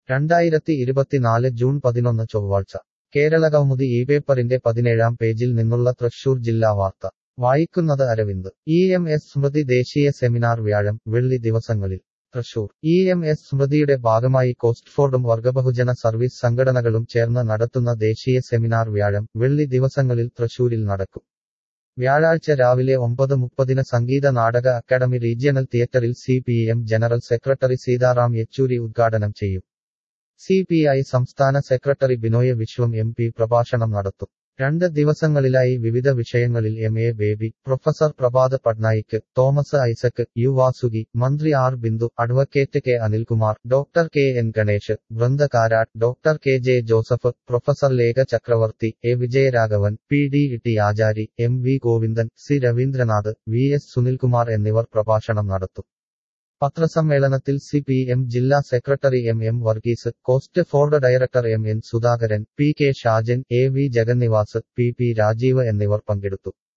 രണ്ടായിരത്തി ഇരുപത്തിനാല് ജൂൺ പതിനൊന്ന് ചൊവ്വാഴ്ച കേരളകൗമുദി ഈ പേപ്പറിന്റെ പതിനേഴാം പേജിൽ നിന്നുള്ള തൃശൂർ ജില്ലാ വാർത്ത വായിക്കുന്നത് അരവിന്ദ് ഇ എം എസ് സ്മൃതി ദേശീയ സെമിനാർ വ്യാഴം വെള്ളി ദിവസങ്ങളിൽ തൃശൂർ ഇ എം എസ് സ്മൃതിയുടെ ഭാഗമായി കോസ്റ്റ്ഫോർഡും വർഗബഹുജന സർവീസ് സംഘടനകളും ചേർന്ന് നടത്തുന്ന ദേശീയ സെമിനാർ വ്യാഴം വെള്ളി ദിവസങ്ങളിൽ തൃശൂരിൽ നടക്കും വ്യാഴാഴ്ച രാവിലെ ഒമ്പത് മുപ്പതിന് സംഗീത നാടക അക്കാദമി റീജിയണൽ തിയേറ്ററിൽ C P M general secretary Sitaram Yechury ഉദ്ഘാടനം ചെയ്യും സി പി ഐ സംസ്ഥാന secretary Binoy Viswam M P പ്രഭാഷണം നടത്തും രണ്ട് ദിവസങ്ങളിലായി വിവിധ വിഷയങ്ങളിൽ M A Baby professor Prabhat Patnaik Thomas Isaac U Vasuki മന്ത്രി R Bindu advocate K Anilkumar doctor K N Ganesh Brinda Karat doctor K J Joseph professor Lekha Chakravarthy A Vijayaraghavan P D T Achari M V Govindan C Ravindranath V S Sunilkumar എന്നിവർ പ്രഭാഷണം നടത്തും പത്രസമ്മേളനത്തിൽ സി പി എം ജില്ലാ secretary M M Varghese Costford director M N Sudhakaran P K Shajan A V Jagannivas P P Rajeev എന്നിവർ പങ്കെടുത്തു